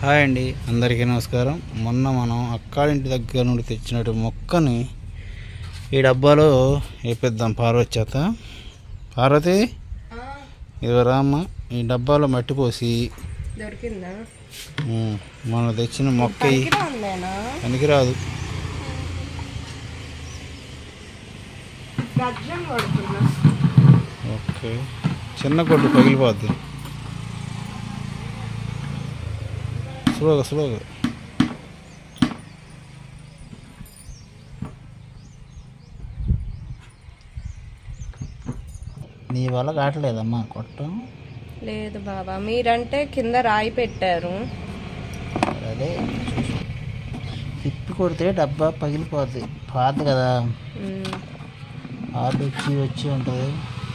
Hi అండి అందరికీ నమస్కారం మొన్న మనం అక్కాడింటి దగ్గర నుండి తెచ్చినట్టు మొక్కని ఈ డబ్బాలో వేపిద్దాం పార్వతి చేత పార్వతి ఇది రామ్మ ఈ డబ్బాలో మట్టి పోసి దొరికిందా ఉమ్, మొన్న తెచ్చిన మొక్క ఈ ఉందేనా పనికిరాదు గజ్జం కొడుతున్నా ఓకే చిన్న కొట్టు పగిలిపోద్ది స్లోగా స్లోగా నీ వల్ల కావట్లేదమ్మా కొట్టం లేదు బాబా మీరంటే కింద రాయి పెట్టారు అదే తిప్పి కొడితే డబ్బా పగిలిపోద్ది పాత కదా ఉమ్. ఆర్డర్ వచ్చి వచ్చి ఉంటుంది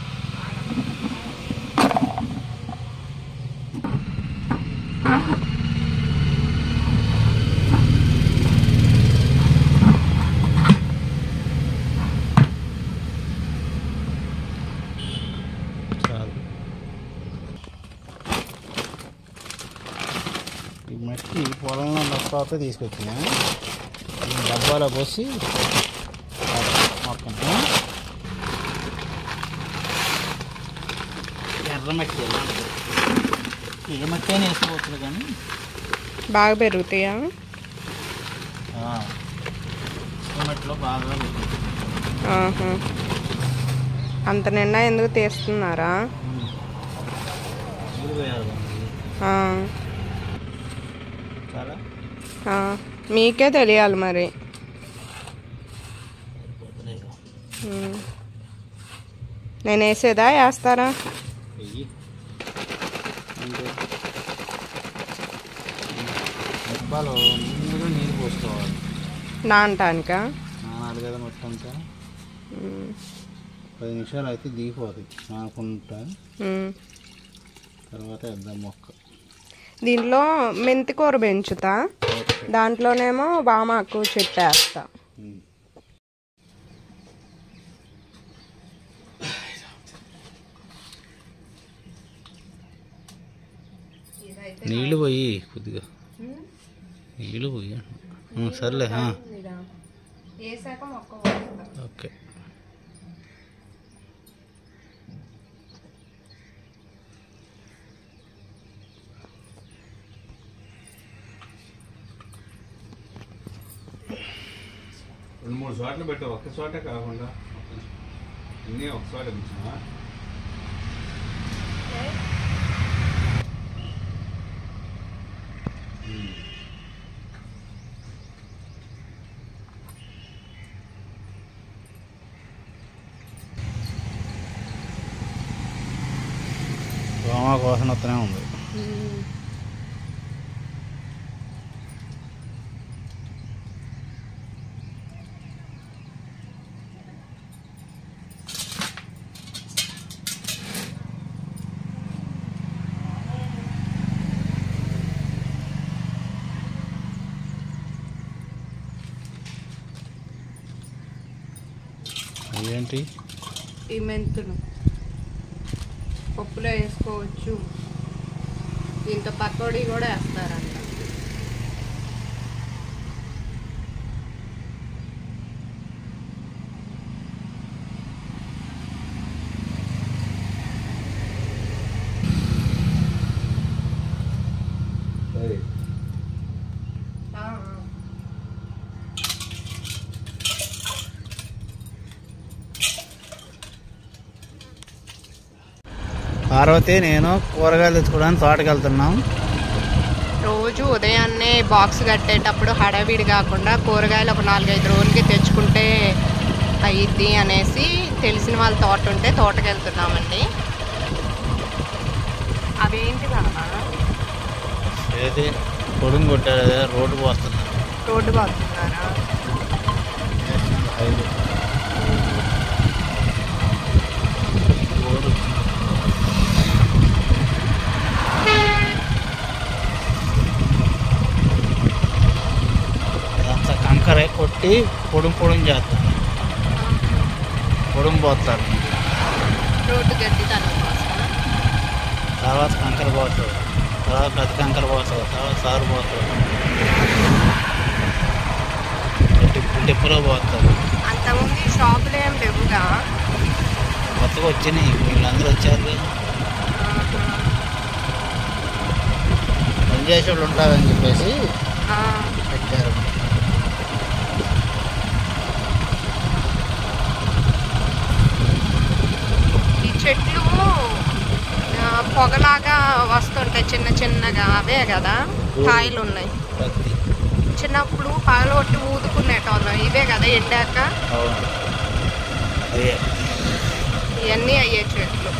చాలు ఈ మట్టి పొలంలో మొక్క తీసుకొచ్చిన ఈ డబ్బాలో పోసి మొక్కను ఎర్ర మట్టి ఏ మట్టి అయినా వేసుకోవచ్చు కానీ బాగా పెరుగుతాయా ఆ, ఇసుక మట్టిలో బాగా పెరుగుతుంది. ఆహా. అంత నిండా ఎందుకు తీస్తున్నారా ఉమ్. నీళ్ళు పోయాలి దానికి. ఆ. చాలా ఆ. మీకే తెలియాలి మరి సరిపోతుంది. ఉమ్. నేను వేసేదా వేస్తారా వెయ్యి అంటే డబ్బాలో ముందుగా నీళ్ళు పోసుకోవాలి నానటానికా నానాలి కదా మొత్తం అంతా ఉమ్. పది నిమిషాలు అయితే దిగిపోతుంది నానుకుంటా ఉమ్. తర్వాత వేద్దాం మొక్క దీంట్లో మెంతి కూర పెంచుతా ఓకే దాంట్లోనేమో వామాకు చెట్టు వేస్తా ఉమ్. నీళ్ళు పోయి కొద్దిగా నీళ్ళు పోయి ఉమ్, సర్లే ఆ, వేసాక మొక్క ఓకే రెండు మూడు చోట్ల పెట్టావు ఒక్క చోటే కాకుండా అన్నీ ఒక చోట ఉంచావా దోమ కోసం వస్తూనే ఉంది ఏంటి ఈ మెంతులు పప్పులో వేసుకోవచ్చు దీంతో పకోడీ కూడా వేస్తారంట సరే పార్వతి నేను కూరగాయలు తెచ్చుకోవడానికి తోటకి వెళ్తున్నాం రోజు ఉదయాన్నే బాక్స్ కట్టేటప్పుడు హడావిడి కాకుండా కూరగాయలు ఒక నాలుగైదు రోజులకి తెచ్చుకుంటే అయ్యిద్ది అనేసి తెలిసిన వాళ్ళ తోట ఉంటే తోటకి వెళ్తున్నామండి అవేంటి నాన్న ఏది పొడుగు కొట్టారు అదే రోడ్డు పోస్తున్నారు రోడ్డు బాగుతున్నారా ఐదు రోడ్డు అదంతా కంకరే కొట్టి పొడుం పొడుం చేస్తారు పొడుం పోతారు రోడ్డు గడ్డి తనం కోసం తర్వాత కంకర పోతుంది తర్వాత పెద్ద కంకర పోతుంది తర్వాత కారు పోతారు టిప్పు టిప్పులో పోతారు అంతకుముందు ఈ షాపులు ఏం లేవుగా కొత్తగా వచ్చినాయి వీళ్ళందరూ వచ్చారు పని చేసే వాళ్ళు ఉంటారని చెప్పేసి ఆ, పెట్టారు ఈ చెట్లు ఆ, పొగలాగా వస్తుంటాయి చిన్న చిన్నగా అవే కదా కాయలు ఉన్నాయి పత్తి చిన్నప్పుడు పగలు కొట్టి ఊదుకునేటోళ్ళం ఇవే కదా ఎండాక అవును అదే ఇవన్నీ అయ్యే చెట్లు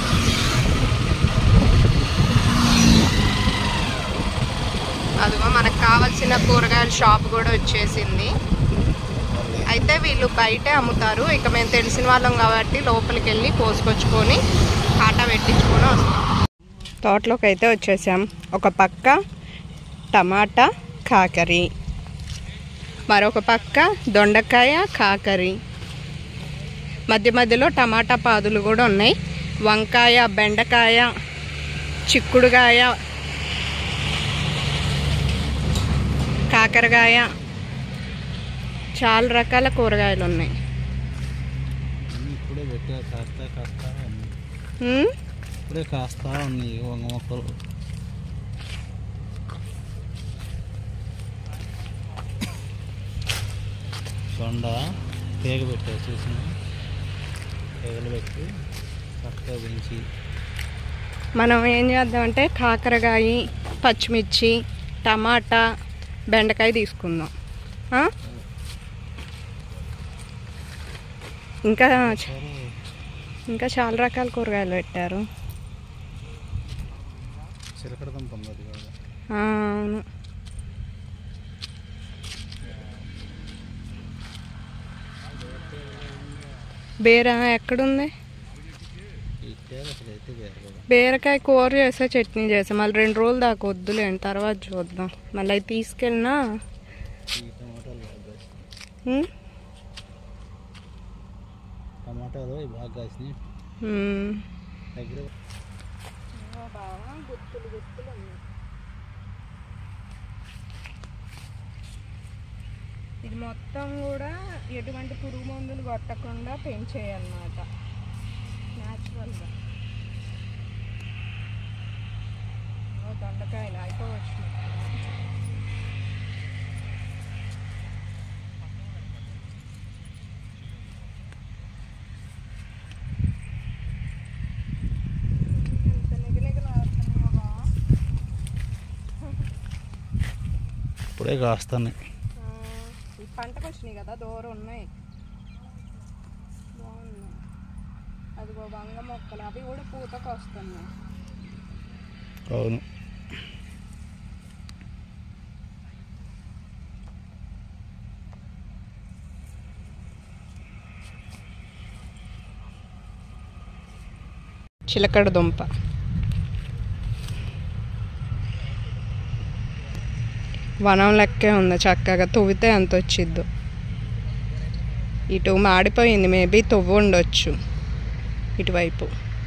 అదిగో మనకు కావాల్సిన కూరగాయల షాప్ కూడా వచ్చేసింది అయితే వీళ్ళు బయటే అమ్ముతారు ఇక మేము తెలిసిన వాళ్ళం కాబట్టి లోపలికి వెళ్ళి కోసుకొచ్చుకొని కాటా పెట్టించుకొని వస్తాం తోటలోకి అయితే వచ్చేసాం ఒక పక్క టమాటా కాకరి మరొక పక్క దొండకాయ కాకరి మధ్య మధ్యలో టమాటా పాదులు కూడా ఉన్నాయి వంకాయ బెండకాయ చిక్కుడుకాయ కాకరకాయ చాలా రకాల కూరగాయలు ఉన్నాయి అన్నీ ఇప్పుడే పెట్టా కాస్తా కాస్తా ఉన్నాయి ఉమ్, ఇప్పుడే కాస్తా ఉన్నాయి వంగ మొక్కలు దొండ తీగ పెట్టా చూసిన తీగలు పెట్టి చక్కగా పెంచి మనం ఏం చేద్దామంటే కాకరకాయ పచ్చిమిర్చి టమాటా బెండకాయ తీసుకుందాం ఆ? ఇంకా సరే ఇంకా చాలా రకాల కూరగాయలు పెట్టారు చిలకడ దుంప ఉంది అది కూడా ఆ, అవును బీర ఎక్కడుంది ఇట్టే అసలు అయితే వేరు కదా బీరకాయ కూర చేసే చట్నీ చేసా మళ్ళీ రెండు రోజులు దాకా వద్దులేండి తర్వాత చూద్దాం మళ్ళీ అవి తీసుకెళ్ళినా ఈ టమాటాలు బాగా కాసినాయి ఉమ్, టమాటాలు ఇవి బాగా కాసినాయి ఉమ్. దగ్గర ఇది మొత్తం కూడా ఎటువంటి పురుగు మందులు కొట్టకుండా పెంచేయన్నమాట న్యాచురల్గా దొండకాయలు అయిపోవచ్చు ఇప్పుడే కాస్తున్నాయి ఈ పంటకు వచ్చినాయి కదా దూరం ఉన్నాయి బాగున్నాయి అదిగో వంగ మొక్కలు అవి కూడా పూతకు వస్తున్నాయి అవును చిలకడ దుంప వనం లెక్కే ఉంది చక్కగా తువ్వితే ఎంత వచ్చిద్దు ఇటు మాడిపోయింది మేబీ తువ్వు ఉండొచ్చు ఇటువైపు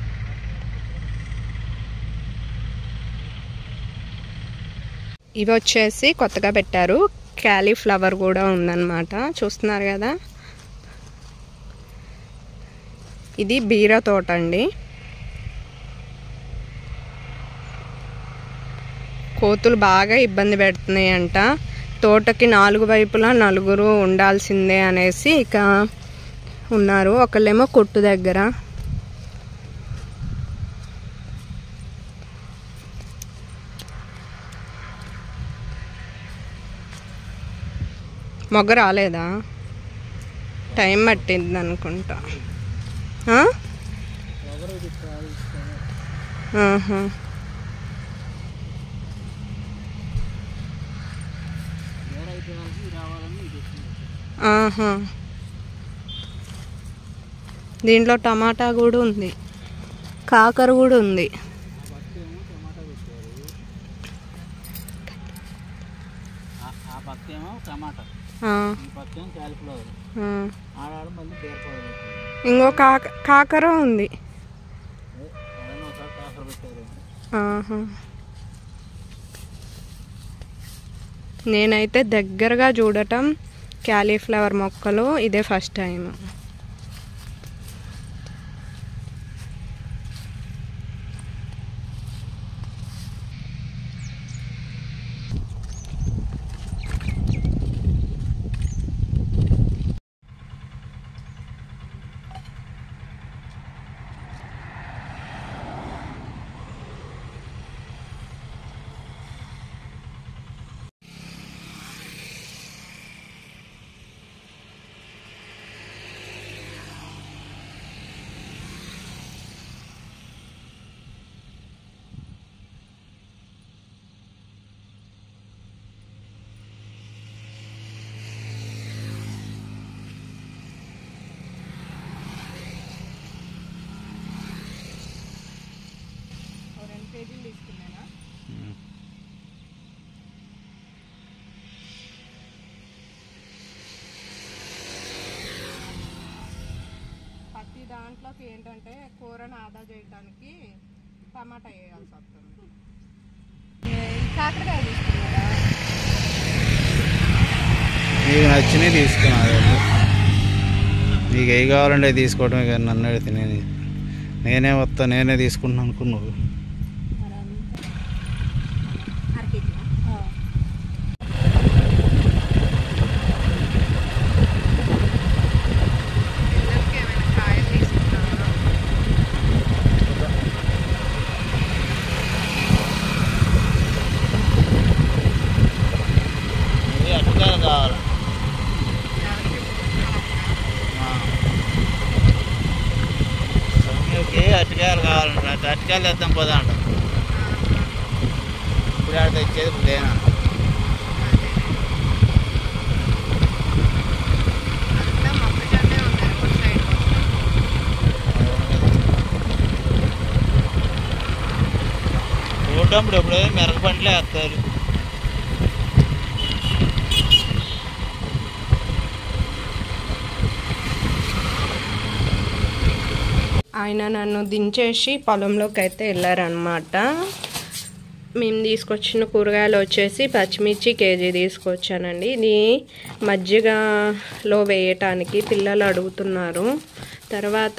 ఇవి వచ్చేసి కొత్తగా పెట్టారు క్యాలీఫ్లవర్ కూడా ఉందన్నమాట చూస్తున్నారు కదా ఇది బీర తోట అండి కోతులు బాగా ఇబ్బంది పెడుతున్నాయి అంట తోటకి నాలుగు వైపులా నలుగురు ఉండాల్సిందే అనేసి ఇక ఉన్నారు ఒకళ్ళేమో కొట్టు దగ్గర మొగ్గ రాలేదా టైం పట్టింది అనుకుంటా ఆ? ఆహా. ఆహా దీంట్లో టమాటా కూడా ఉంది కాకర కూడా ఉంది ఆ పక్క ఏమో టమాటా ఆ, ఈ పక్క ఏమో క్యాలిఫ్లవర్ ఆ. ఆడాడు మళ్ళీ బీరపాదు ఇంకో కాక కాకర ఉంది ఒకసారి కాకర పెట్టారు ఆహా. నేనైతే దగ్గరగా చూడటం క్యాలీఫ్లవర్ మొక్కలు ఇదే ఫస్ట్ టైం రెండు కేజీలు తీసుకున్నానా ప్రతి దాంట్లోకి ఏంటంటే కూరను ఆదా చేయడానికి టమాటా వేయాల్సి వస్తుంది కాకరకాయ తీసుకున్నారా మీకు నచ్చినవి తీసుకున్నాను మీకు ఏ కావాలంటే అవి తీసుకోవడమే కానీ నన్ను అడిగితే నేను నేనే వస్తా నేనే తీసుకుంటున్నాను అనుకున్నావు పిల్లలకి ఏమైనా కాయలు తీసుకున్నారా అటుకాయలు కావాలి సౌమ్యకి అటుకాయలు కావాలంట అటు అటుకాయలు తెద్దాం పోదా అంట ఇప్పుడు ఆడ తెచ్చేది ఇప్పుడు లేనా అంతా మొక్కజొన్నే ఉంది ఒక సైడ్ చూడప్పుడు ఎప్పుడు మెరగ పంటలే వేస్తారు ఆయన నన్ను దించేసి పొలంలోకి అయితే వెళ్ళారనమాట మేము తీసుకొచ్చిన కూరగాయలు వచ్చేసి పచ్చిమిర్చి కేజీ తీసుకొచ్చానండి ఇది మజ్జిగలో వేయటానికి పిల్లలు అడుగుతున్నారు తర్వాత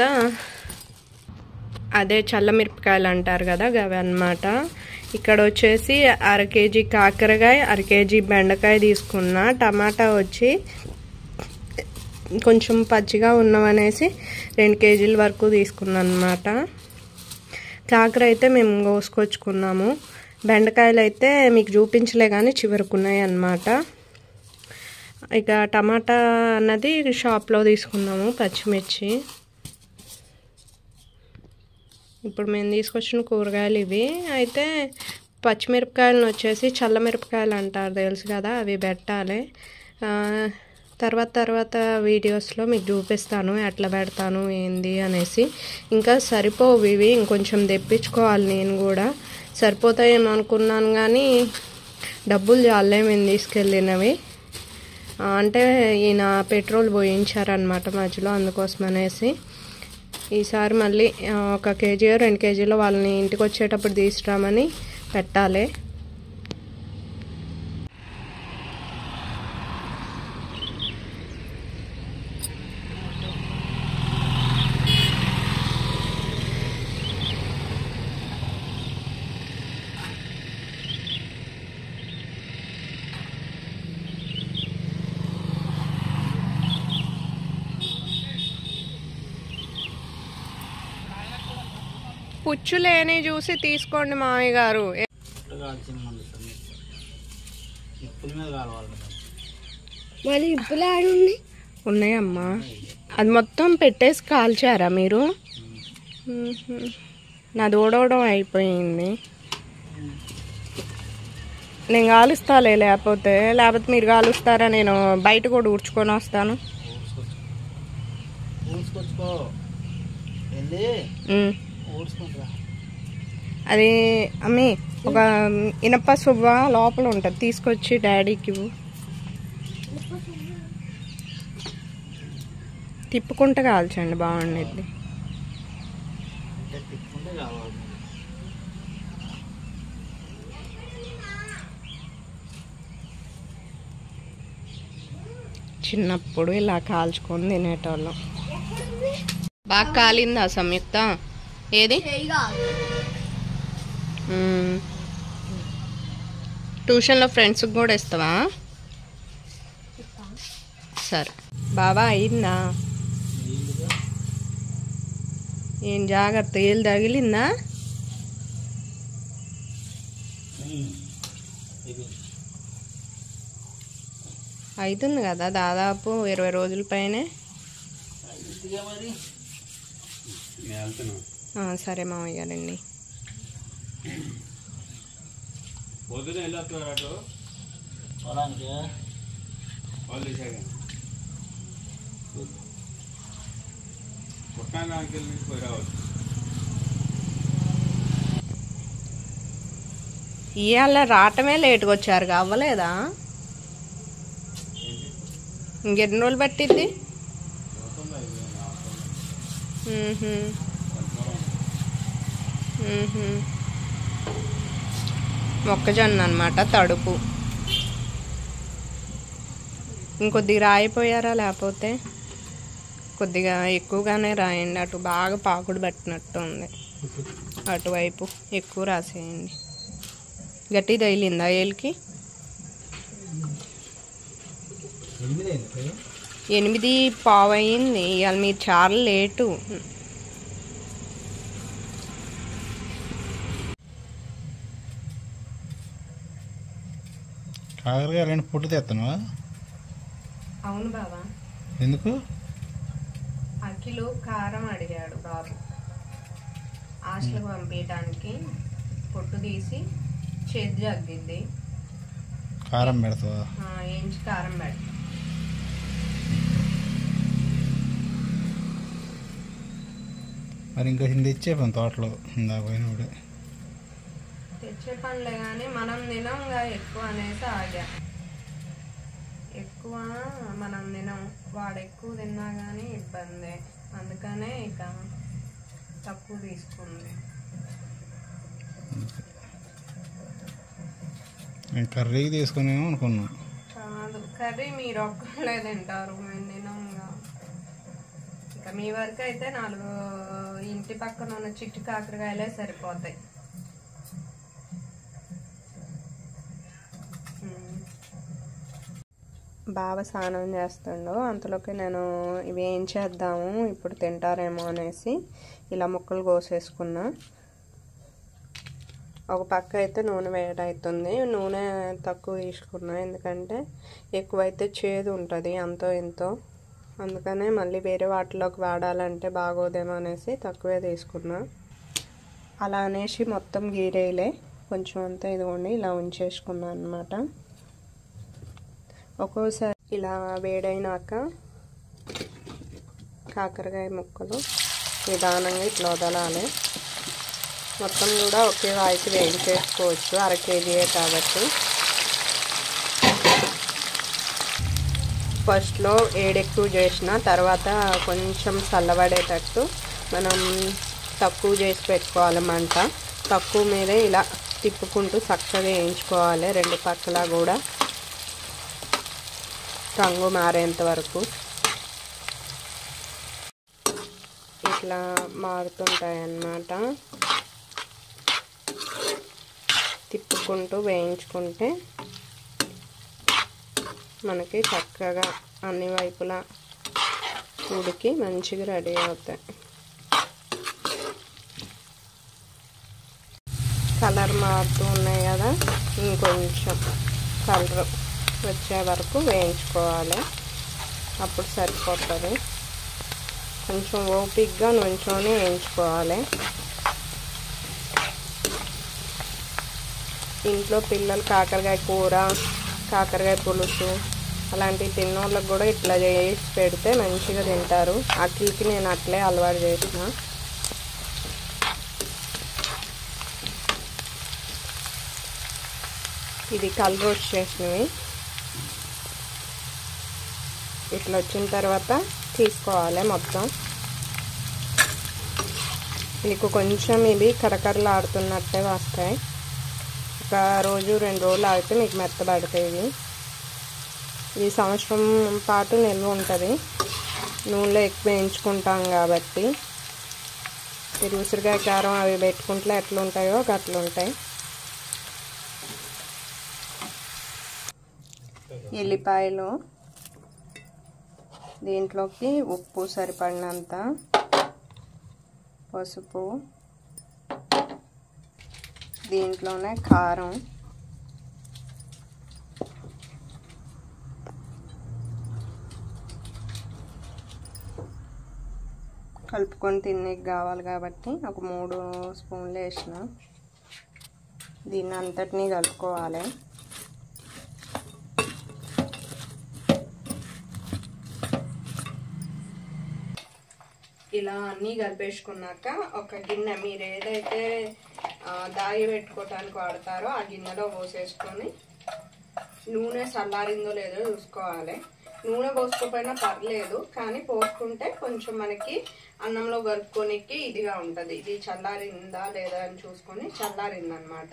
అదే చల్లమిరపకాయలు అంటారు కదా అవి అన్నమాట ఇక్కడ వచ్చేసి అర కేజీ కాకరకాయ అర కేజీ బెండకాయ తీసుకున్నా టమాటా వచ్చి కొంచెం పచ్చిగా ఉన్నవనేసి రెండు కేజీల వరకు తీసుకున్నాను అనమాట కాకర అయితే మేము కోసుకొచ్చుకున్నాము బెండకాయలు అయితే మీకు చూపించలే కానీ చివరికి అన్నమాట ఇక టమాటా అన్నది షాప్లో తీసుకున్నాము పచ్చిమిర్చి ఇప్పుడు మేము తీసుకొచ్చిన కూరగాయలు ఇవి అయితే పచ్చిమిరపకాయలను వచ్చేసి చల్లమిరపకాయలు అంటారు తెలుసు కదా అవి పెట్టాలి ఆ, తర్వాత తర్వాత వీడియోస్లో మీకు చూపిస్తాను ఎట్లా పెడతాను ఏంది అనేసి ఇంకా సరిపోవు ఇవి ఇంకొంచెం తెప్పించుకోవాలి నేను కూడా సరిపోతాయేమో అనుకున్నాను కానీ డబ్బులు చాలే మేము తీసుకెళ్ళినవి ఆ, అంటే ఈయన పెట్రోల్ పోయించారనమాట మధ్యలో అందుకోసం అనేసి ఈసారి మళ్ళీ ఆ, ఒక కేజీ రెండు కేజీలో వాళ్ళని ఇంటికి వచ్చేటప్పుడు తీసుకురామని పెట్టాలి పుచ్చు లేని చూసి తీసుకోండి మామయ్య గారు ఏ- కాల్చిన మంది ఇప్పుల మీద కావాలి మళ్ళీ ఇప్పుడు ఆడుంది ఉన్నాయమ్మా అది మొత్తం పెట్టేసి కాల్చారా మీరు మ్మ్హ. నాది ఓడవడం అయిపోయింది నేను కాలుస్తాలే లేకపోతే లేకపోతే మీరు కాలుస్తారా నేను బయట కూడా ఊడ్చుకొని వస్తాను ఊడ్చుకొచ్చుకో వెళ్ళి మ్మ్. ఊడ్చుకుంటురా అది అమ్మి ఒక ఇనప సువ్వ లోపల ఉంటుంది తీసుకొచ్చి డాడీకి ఇవ్వు. తిప్పుకుంటూ కాల్చండి బాగుండిద్ది అంటే తిప్పుకుంటే కావాలి చిన్నప్పుడు ఇలా కాల్చుకొని తినేటోళ్ళం బాగా కాలిందా సంయుక్త ఏది మ్మ్. ట్యూషన్లో ఫ్రెండ్స్కి కూడా ఇస్తావా సరే బాబా అయిందా ఏం జాగ్రత్త ఏళ్ళు తగిలిందా అవుతుంది కదా దాదాపు ఇరవై రోజుల పైనే నేను వెళ్తున్నాను ఆ, సరే మామయ్య గారండి పొద్దున వెళ్ళొస్తారు అటు పొలానికి వాళ్ళు వేసాక పుట్టానికి వెళ్ళి పోయి రావచ్చు ఇవాళ రావటమే లేట్గా వచ్చారు అవ్వలేదా ఇంకెన్ని రోజులు పట్టిద్ది మ్మ్హ. మ్మ్హ. మొక్కజొన్న అనమాట తడుపు ఇంకొద్దిగా రాయిపోయారా లేకపోతే కొద్దిగా ఎక్కువగానే రాయండి అటు బాగా పాకుడు పట్టినట్టు ఉంది అటువైపు ఎక్కువ రాసేయండి గట్టి తగిలిందా ఏలికి ఎనిమిది అయింది ఎనిమిది పావు అయింది ఇవాళ మీరు చాలా లేటు కాకరకాయ రెండు పుట్టు తెస్తున్నావా అవును బాబా ఎందుకు అఖిలు కారం అడిగాడు బాబు హాస్టల్కి పంపించడానికి పొట్టు తీసి చేతి జగ్గిద్ది కారం పెడతావా ఆ, ఏంచి కారం పెడతా మరి ఇంకా హిందీ ఇచ్చే పని తోటలో ఇందా పోయినప్పుడు తెచ్చే పనులే కానీ మనం తినంగా ఎక్కువ అనేసి ఆగా ఎక్కువ మనం తినం వాడు ఎక్కువ తిన్నా కానీ ఇబ్బంది అందుకనే ఇక తక్కువ తీసుకుంది నేను కర్రీకి తీసుకునేమో అనుకున్నాను కాదు కర్రీ మీరు ఒక్కళ్ళే తింటారు మేము తినంగా ఇక మీ వరకు అయితే నాలుగు ఇంటి పక్కన ఉన్న చిట్టి కాకరకాయలే సరిపోతాయి ఉమ్. బావ స్నానం చేస్తుండు అంతలోకి నేను ఇవి ఏం చేద్దాము ఇప్పుడు తింటారేమో అనేసి ఇలా ముక్కలు కోసేసుకున్నా ఒక పక్క అయితే నూనె వేడవుతుంది నూనె తక్కువ తీసుకున్నా ఎందుకంటే ఎక్కువైతే చేదు ఉంటుంది అంతో ఇంతో అందుకనే మళ్ళీ వేరే వాటిలోకి వాడాలంటే బాగోదేమో అనేసి తక్కువే తీసుకున్నా అలా అనేసి మొత్తం గీరేయలే కొంచెం అంతా ఇదిగోండి ఇలా ఉంచేసుకున్నాను అనమాట ఒక్కోసారి ఇలా వేడైనాక కాకరకాయ ముక్కలు నిదానంగా ఇట్లా వదలాలి మొత్తం కూడా ఒకే వాయికి వేయించేసుకోవచ్చు అర కేజీయే కాబట్టి ఫస్ట్లో ఏడెక్కువ చేసిన తర్వాత కొంచెం చల్లబడేటట్టు మనం తక్కువ చేసి పెట్టుకోవాలి మంట తక్కువ మీదే ఇలా తిప్పుకుంటూ చక్కగా వేయించుకోవాలి రెండు పక్కల కూడా రంగు మారేంత వరకు ఇట్లా మారుతుంటాయి అన్నమాట తిప్పుకుంటూ వేయించుకుంటే మనకి చక్కగా అన్ని వైపులా ఉడికి మంచిగా రెడీ అవుతాయి కలర్ మారుతూ ఉన్నాయి కదా ఇంకొంచెం కలర్ వచ్చే వరకు వేయించుకోవాలి అప్పుడు సరిపోతుంది కొంచెం ఓపిక్గా నుంచొని వేయించుకోవాలి ఇంట్లో పిల్లలు కాకరకాయ కూర కాకరకాయ పులుసు అలాంటి తిన్నోళ్ళకి కూడా ఇట్లా చేసి పెడితే మంచిగా తింటారు అట్లకి నేను అట్లే అలవాటు చేసిన ఇది కలర్ వచ్చేసినవి ఇట్లా వచ్చిన తర్వాత తీసుకోవాలి మొత్తం మీకు కొంచెం ఇవి కరకరలు ఆడుతున్నట్టే వస్తాయి ఒక రోజు రెండు రోజులు ఆగితే మీకు మెత్తబడతాయి ఇవి ఈ సంవత్సరం పాటు నిల్వ ఉంటుంది నూనెలో ఎక్కువ వేయించుకుంటాం కాబట్టి మీరు ఉసిరికాయ కారం అవి పెట్టుకుంటే ఎట్లా ఉంటాయో అట్లా ఉంటాయి ఎల్లిపాయలు దీంట్లోకి ఉప్పు సరిపడినంత పసుపు దీంట్లోనే కారం కలుపుకొని తినేకి కావాలి కాబట్టి ఒక మూడు స్పూన్లు వేసిన దీన్ని అంతటినీ కలుపుకోవాలి ఇలా అన్నీ కలిపేసుకున్నాక ఒక గిన్నె మీరు ఏదైతే ఆ, దాగి పెట్టుకోవటానికి వాడతారో ఆ గిన్నెలో పోసేసుకొని నూనె చల్లారిందో లేదో చూసుకోవాలి నూనె పోసుకోకపోయినా పర్లేదు కానీ పోసుకుంటే కొంచెం మనకి అన్నంలో కలుపుకోనికి ఇదిగా ఉంటుంది ఇది చల్లారిందా లేదా అని చూసుకొని చల్లారిందనమాట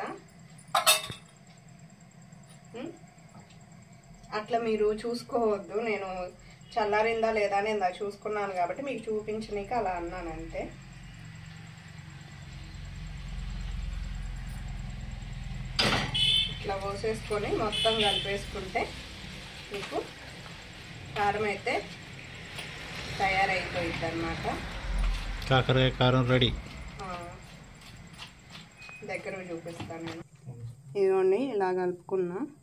అట్లా మీరు చూసుకోవద్దు నేను చల్లారిందా లేదా అని ఇందా చూసుకున్నాను కాబట్టి మీకు చూపించనీకి అలా అన్నానంతే ఇట్లా పోసేసుకొని మొత్తం కలిపేసుకుంటే మీకు కారం అయితే తయారైపోయింది అనమాట కాకరకాయ కారం రెడీ దగ్గర చూపిస్తాను నేను ఇదిగోండి ఇలా కలుపుకున్నా